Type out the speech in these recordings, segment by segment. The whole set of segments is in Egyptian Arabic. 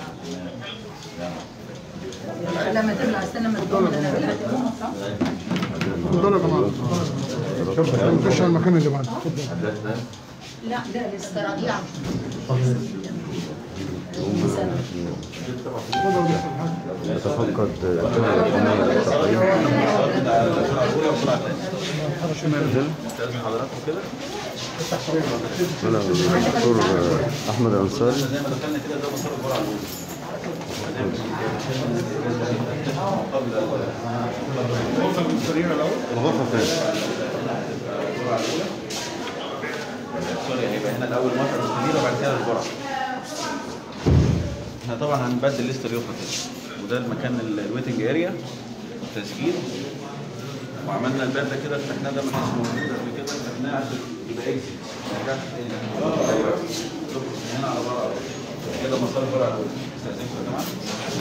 لما تطلع استنى ما تقوم انا بلعب اتفضلوا يا جماعه اتفضل نخش على المكان اللي بعده لا ده لسه رضيع يتفقد أنا الدكتور أحمد أنصاري الغرفة فين؟ سوري هيبقى هنا الاول مره الكبيره وبعد كده الجرعه احنا طبعا هنبدل ليست اليوفا كده وده المكان ال- الويتنج اريا تسجيل وعملنا الباب ده كده فتحناه ده ما كانش موجود قبل كده فتحناه عشان يبقى اكسس ما يرجعش تاني ايوه شوف من هنا على بره كده مسار الجرعه الاول استاذنكم يا جماعه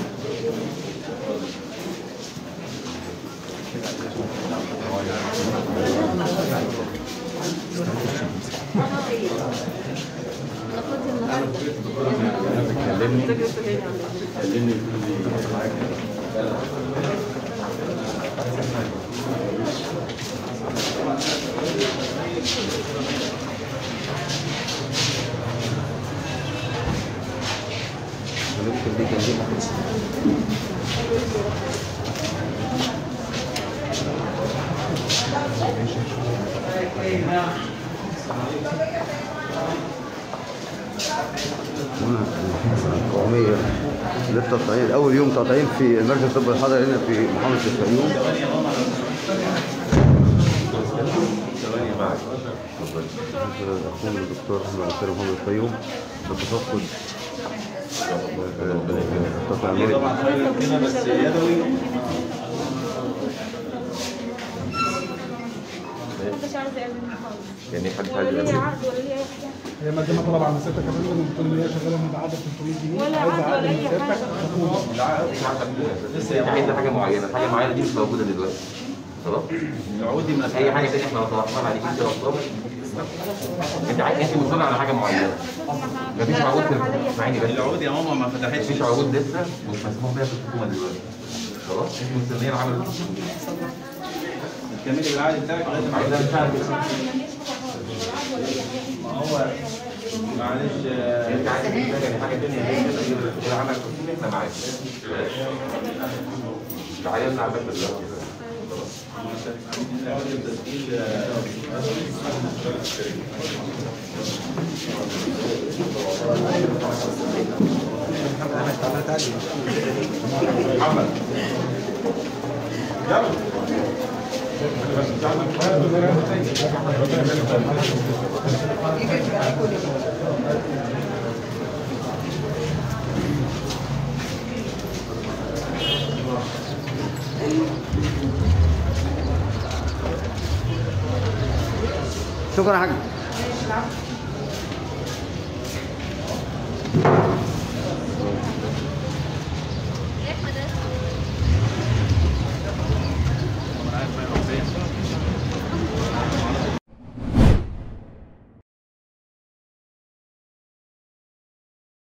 هنكتب دي جنبي قومية للتطعيم أول يوم تطعيم في مركز الطب الحضري هنا في محافظة الفيوم أخونا الدكتور أحمد عسير محافظ الفيوم بتفقد التطعيمات طبعا خير كده بس يدوي مش عايزه اعمل خالص يعني حد ولا عايز ليا يعمل عرض ولا ليا اي حاجه هي مقدمه طلب على مسيرتك كمان لازم تقول ان هي شغاله من عدد 300 جنيه ولا عايزه عرض عقد ولا من اي مسيرتك حاجه عايزه حاجه معينه حاجه معينه دي مش موجوده دلوقتي خلاص العود دي من اي حاجه تانية احنا طرحناها بعد كده رفضها انت عايز انت مصر على حاجه معينه مفيش عروض في اسمعيني بس العود يا ماما ما فتحتش مفيش عروض لسه مش مسموح بيها في الحكومه دلوقتي خلاص انت مستنيه العمل كملي بالعقد بتاعك لغايه ما عايزها مش عارف ما هو معلش آه، انت عايز تحتاج حاجه ثانيه غير كده غير غير عمل الحكومي احنا معاك تعالى نلعب بس دلوقتي نعمل التسجيل آه، محمد يلا شكرا يا حاج